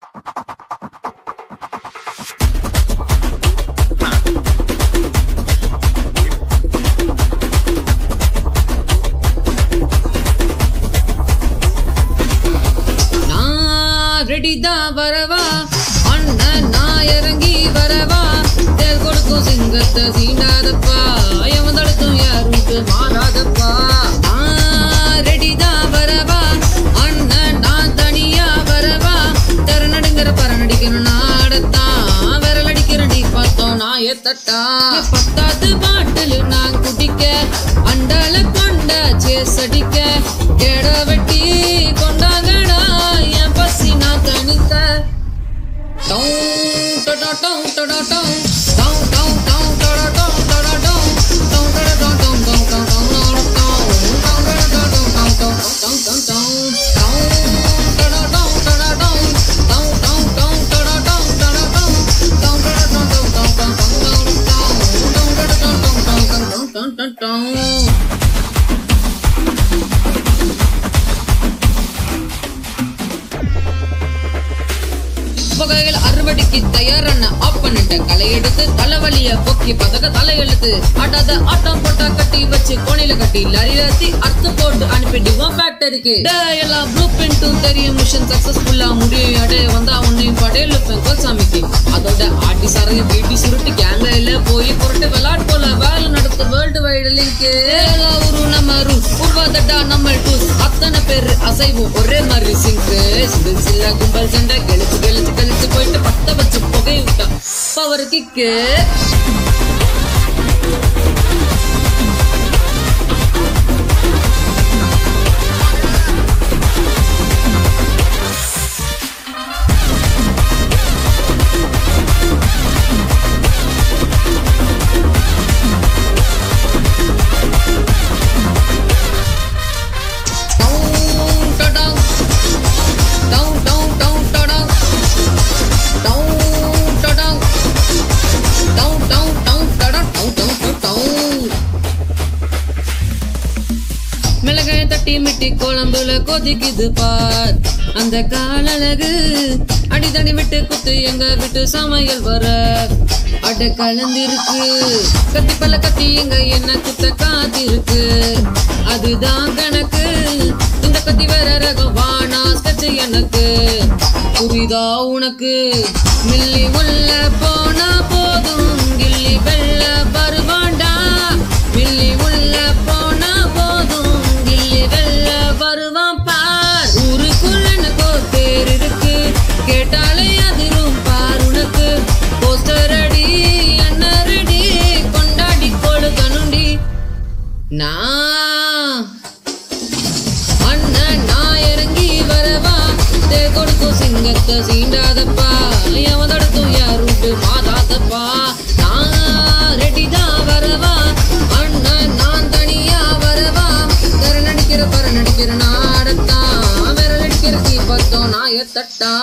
ரெடிதான் வரவா அண்ணன் நான் இறங்கி வரவா தேர் கொடுக்கும் சிங்கத்தை சீண்டாதப்பா எவன் தடுக்கும் யாருக்கு மாறாதப்பா நான் ரெடிதான் வரவா அண்ணன் நான் தனியா வரவா தெர நடுங்கிற பர நடிக்கணும் நாடத்தான் விரல் அடிக்கிறேன் நீ பார்த்தோம் நான் எத்தட்டா பத்தாவது பாட்டில் நான் குடிக்க அண்டால கொண்ட சேஸ் அடிக்க கெட வெட்டி கொண்டாங்கடா என் பசி நான் தனிக்க டௌ, டொடொ, டௌ, டொடொ, டௌ. டௌ, டௌ, டௌ, டொடொ, டௌ, டொடொ, டௌ. டௌ, டொடொ, டௌ, டௌ, டௌ, டௌ, டௌ, டொடொ, டௌ. டௌ, டொடொ, டௌ, டௌ, டௌ, டௌ, டௌ, டௌ, டௌ. டௌ, டொடொ, டௌ, டொடொ, டௌ. டௌ, டௌ, டௌ, டொடொ, டௌ, டொடொ, டௌ. டௌ, டொடொ, டௌ, டௌ, டௌ, டௌ, டௌ, டௌ, டௌ. டௌ, டொடொ, டௌ, டௌ, டௌ, டௌ, டௌ, டௌ, டௌ, டௌ. புகையில் அறுவடைக்கு தயாரான ஆப் பண்ணிட்டேன் களை எடுத்து தலைவலிய பொக்கி பதக்க தலையெழுத்து ஆட்டாத ஆட்டம் போட்டா கட்டி வச்சு கோணில கட்டி லரியாத்தி அர்த்த போட்டு அனுப்பிடுவோம் ஃபேக்டரிக்கு எல்லாம் ப்ளூ பிரிண்டும் தெரியும் மிஷன் சக்சஸ்ஃபுல்லா முடியும் அடைய வந்தா உன்னையும் படையல் வைப்பேன் கோசாமிக்கு அதோட ஆட்டி சரகு பீட்டி சுருட்டு கேங்ல இல்ல போய் புரட்டு விளையாட்டு போல வேலை நடத்து வேர்ல்டு வைடு லிங்க் ஊரு நம்ம ரூல் உருவாதட்டா நம்ம டூஸ் அத்தனை பேர் அசைவோம் ஒரே மாதிரி சிங்க் சிவில் சில்ல கும்பல் சண்டை கெளிச்சு கெளிச்சு கழிச்சு போயிட்டு பத்த வச்சு புகை விட்டா பவர் கிக்கு டவுன் டடங். டவுன் டவுன் டவுன் டடங். டவுன் டடங். டவுன் டவுன் டவுன் டடங். Down down down down. மிளகாய தட்டி மிட்டி குழம்புல கொதிக்குது பார் அந்த காலழகு அடிதடி விட்டு குத்து எங்க விட்டு சமையல் வர அட கலந்திருக்கு கத்தி பல கத்தி எங்க என்ன குத்த காத்திருக்கு அதுதான் கணக்கு இந்த கத்தி வேற ரகம் வானா ஸ்கட்ச் எனக்கு புரிதா உனக்கு மில்லி முல்ல போனா போதும் கில்லி வெள்ள வருவாண்டா மில்லி முல்ல போனா போதும் கில்லி வெள்ள வருவான் பார் ஊருக்குள்ள எனக்கோ தேர் இருக்கு கேட்டாலே அதிரும் பார் உனக்கு போஸ்டர் அடி என்ன ரெடி கொண்டாடி கொழுக்கணுண்டி நான் அண்ணன் நான் இறங்கி வரவா தே கொடுக்கும் சிங்கத்தை சீண்டாதப்பா எவன் தடுக்கும் யாருண்டு மாதாதப்பா நான் ரெடி தான் வரவா அண்ணன் நான் தனியா வரவா தர நடிக்கிற பர நடிக்கிற நாடத்தான் விரல் அடிக்கிற தீபத்தோ நான் எத்தட்டா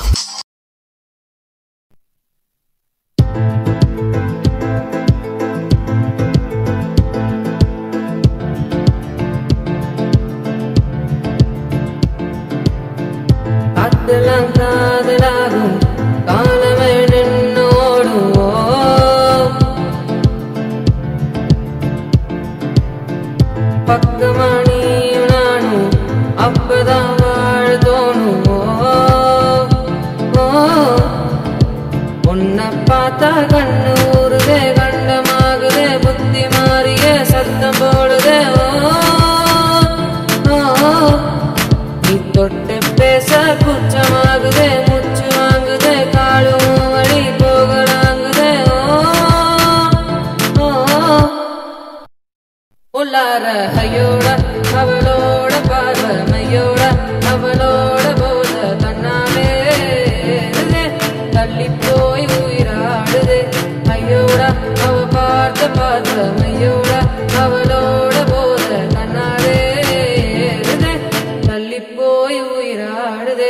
காத்தெல்லாம் காதலாகும் காலமே நின்னோடுவோ பக்கமணியும் நானும் அப்பதான் வாழ தோணுவோ உன்னை பார்த்தா கண்ணு ஊறுதே கண்டமாகுதே புத்தி மாறிய சத்தம் போடுதே ஓ ஓ நீ தொட்டு பேச குச்சமாகுதே முச்சு வாங்குதே காலும் வழி போகலாங்குதே ஓ ஓ உள்ளார ஐயோட அவளோட பார்வை மையோட அவளோட போத கண்ணாலே தள்ளி போய் உயிராடுதே ஐயோட அவ பார்த்த பார்த்த மையோட அவளோட போத கண்ணாலே தள்ளி போய் உயிராடுதே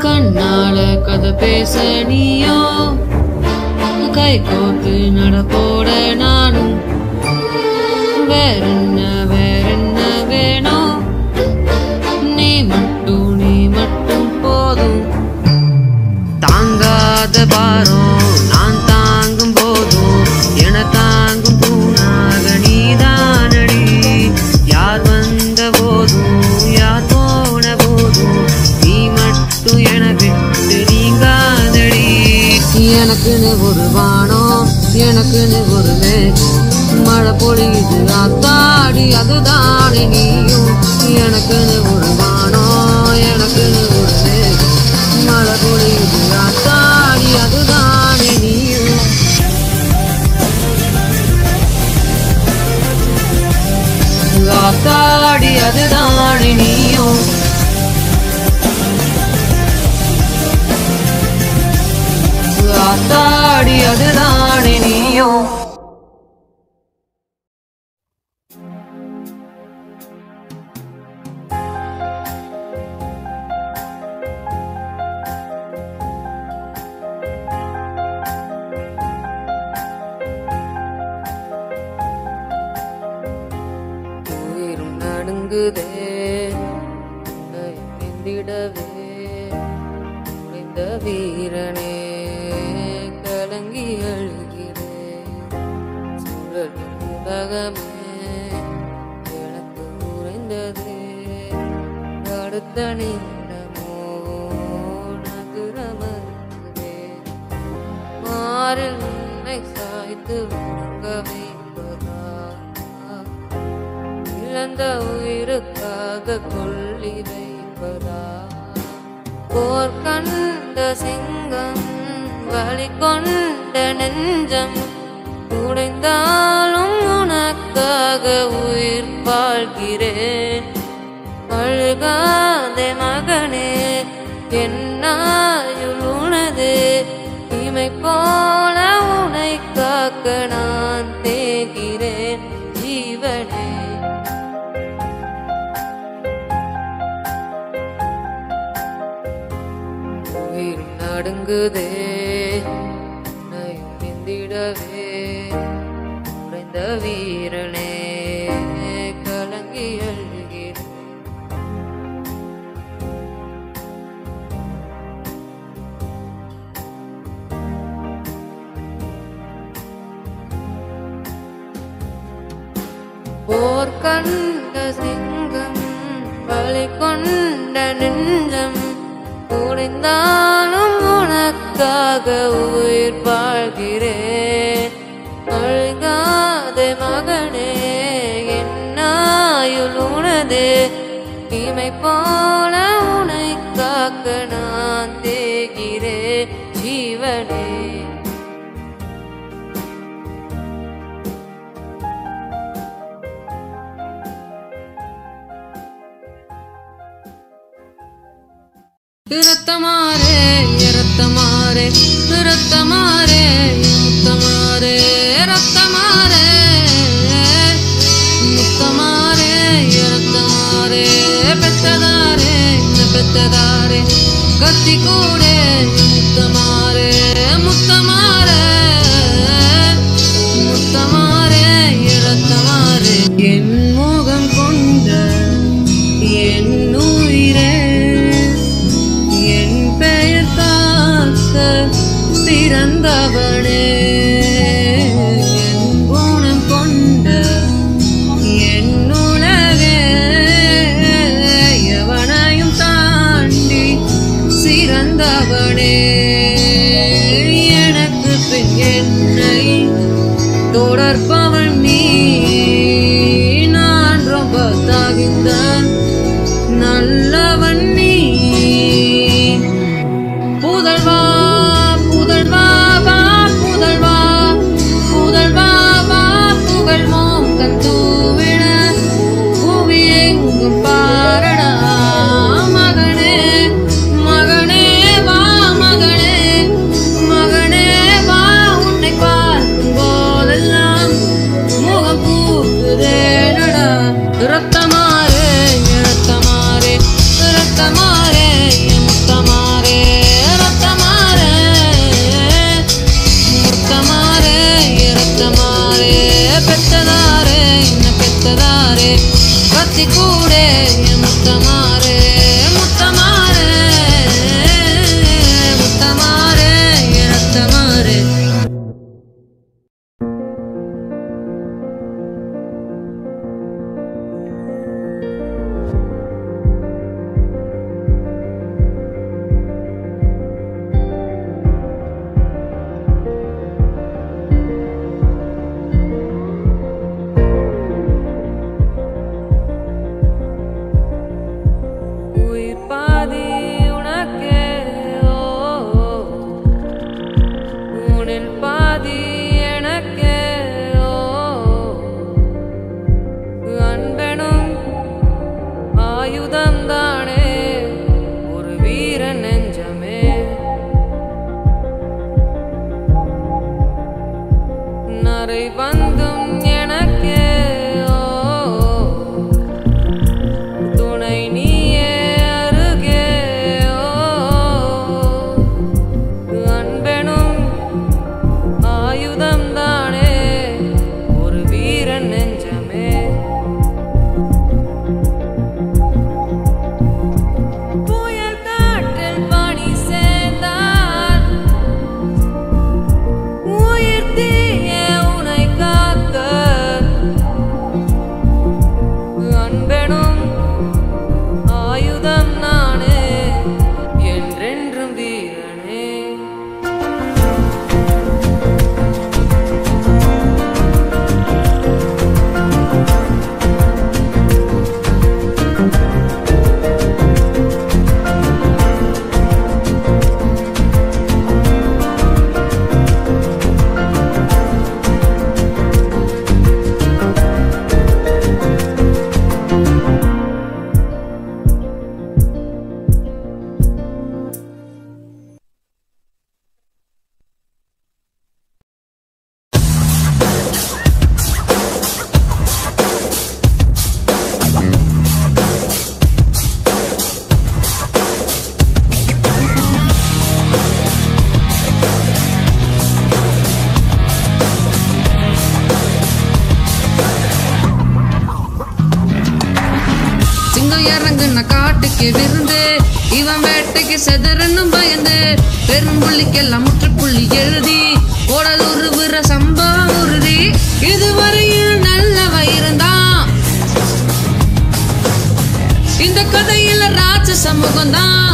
கண்ணால கதை பேச நீயோ கை கோத்து நடப்போட நானும் வேறென்ன வேறென்ன வேணும் நீ மட்டும் நீ மட்டும் போதும் தாங்காத பாரம் நான் தாங்கும் போதும் என தாங்கும் பூனாக நீதானடி யார் வந்த போதும் யார் போன போதும் நீ மட்டும் என விட்டு நீங்காதடி எனக்குன்னு ஒரு வானம் எனக்குன்னு ஒரு மேகம் மழை பொழியுது அத்தாடி அதுதானே நீயும் எனக்குன்னு ஒரு வானம் எனக்குன்னு ஒரு மேகம் மழை பொழியுது அத்தாடி அதுதானே நீயும் அத்தாடி அதுதானே நீயும் அத்தாடி அதுதானே நீயும் உயிரும் நடுங்குதே எந்திடவே உடைந்த வீரனே கலங்கி அழுகிறேன் சுழலும் உலகமே எனக்கு உறைந்ததே அடுத்த நிமிடமோ நகர மறுக்கிறேன் மாறில் உன்னை சாய்த்து உறங்க வைப்பதா இழந்த உயிருக்காக கொள்ளி வைப்பதா போர் கண்ட சிங்கம் வழி கொண்ட நெஞ்சம் உடைந்தாலும் உனக்காக உயிர் வாழ்கிறேன் அழுகாதே மகனே என்னாயுள் உனது இமை போல உனை காக்க நான் தேகிறேன் ஜீவனே உயிர் நடுங்குதே நயம் எந்திடவே உடைந்த வீரனே கலங்கி அழுகிறேன் போர் கண்ட சிங்கம் வழி கொண்ட நெஞ்சம் உடைந்தாலும் உனக்காக உயிர் வாழ்கிறேன் அழுகாதே மகனே என்னாயுள் உனது இமை போல உனை காக்க நான் தேகிறேன் ஜீவனே ரத்தமாரே ரத்தமாரே ரத்தமாரே முத்தமாரே ரத்தமாரே முத்தமாரே ரத்தமாரே பெத்ததாரே பெத்ததாரே கத்தி கூட முத்தமாரே முத்தமாரே முத்தமாரே ரத்தமாரே என் முகம் கொண்ட என் உயிரே என் பெயர் காக்க பிறந்தவனே என் குணம் கொண்ட என் உலகே எவனையும் தாண்டி சிறந்தவனே எனக்கு பின் என்னை தொடர்பவன் நீ நான் ரொம்ப தகுந்த நல்லவன் நீ புதல்வா புதல்வா வா புதல்வா புதல்வா வா புகழ் மோங்கன் தூவிட புவி எங்கும் பாரடா மகனே மகனே வா மகனே கத்தி கூட முத்தமாறு முத்தமாறு முத்தமாறு ரத்தமாறு உயிர் பாதி உனக்கே ஓ உனில் பாதி எனக்கே ஓ அன்பெனும் ஆயுதம் தானே ஒரு வீரன் நெஞ்சமே நரை வந்தும் எனக்கே ஓ துணை நீயே அருகே ஓ அன்பெனும் ஆயுதம் தானே ஒரு வீரன் நெஞ்சமே புயல் காற்றில் பனி சேர்ந்தால் உயிர் தீய உனை காக்க அன்பெனும் ஆயுதம் நானே என்றென்றும் வீரனே சிங்கம் இறங்குன காட்டுக்கு விருந்து இவன் வேட்டைக்கு செதறனும் பயந்து பெரும்புள்ளிக்கெல்லாம் முற்றுப்புள்ளி எழுதி உடல் உருவுற சம்பவம் உறுதி இதுவரையில் நல்லவ இருந்தான் இந்த கதையில ராட்சச முகம்தான்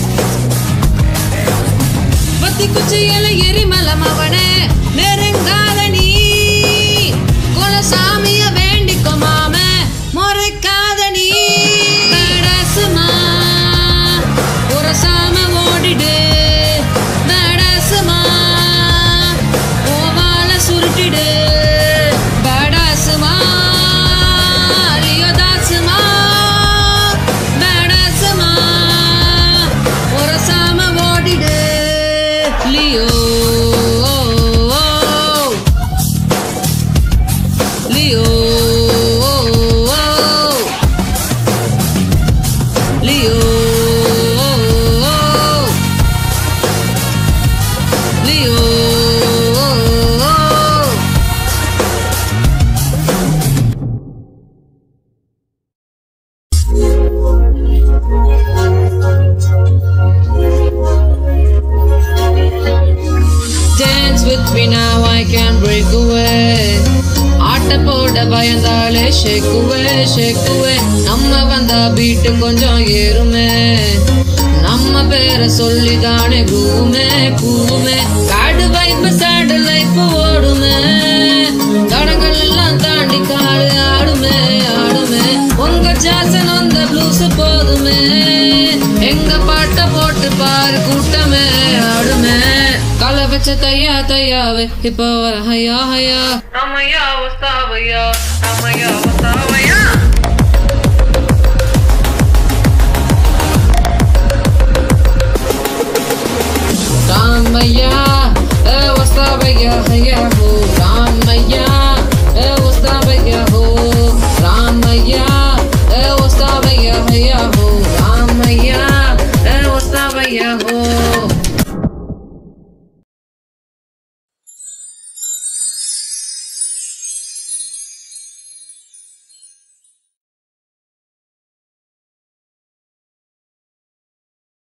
பத்தி குச்சியில எரிமலம் அவனே நெருங்காத நீ குலசாமிய வேண்டிக்கோ மாம முறைக்காத நீ நடசுமா உரசாம ஓடிடு நடசுமா ஓவால சுருட்டிடு படாசுமா லியோதாசுமா படாசுமா உரசாம ஓடிடு Leo Leo Leo Leo Dance with me now, I can break away. ஆட்ட போட பயந்தாலே ஷேக்குவே ஷேக்குவே நம்ம வந்தா பீட்டு கொஞ்சம் ஏறுமே நம்ம பேரை சொல்லிதானே கூமே கூமே காடு வைப்பு சாடு லைஃப் ஓடுமே தடங்கள் எல்லாம் தாண்டி காடு ஆடுமே ஆடுமே உங்க ஜாசன் வந்த ப்ளூஸ் போதுமே எங்க பாட்ட போட்டு பாரு கூட்டமே ஆடுமே கால வச்ச தையா தையாவே இப்போ வர ஹையா ஹையா ராமையா வஸ்தாவையா ராமையா வஸ்தாவையா ராமையா ஏ வஸ்தாவையா ஹையா ஹோ ராமையா ஏ வஸ்தாவையா ஹோ ராமையா ஏ வஸ்தாவையா ஹையா ஹோ ராமையா ஏ வஸ்தாவையா ஹோ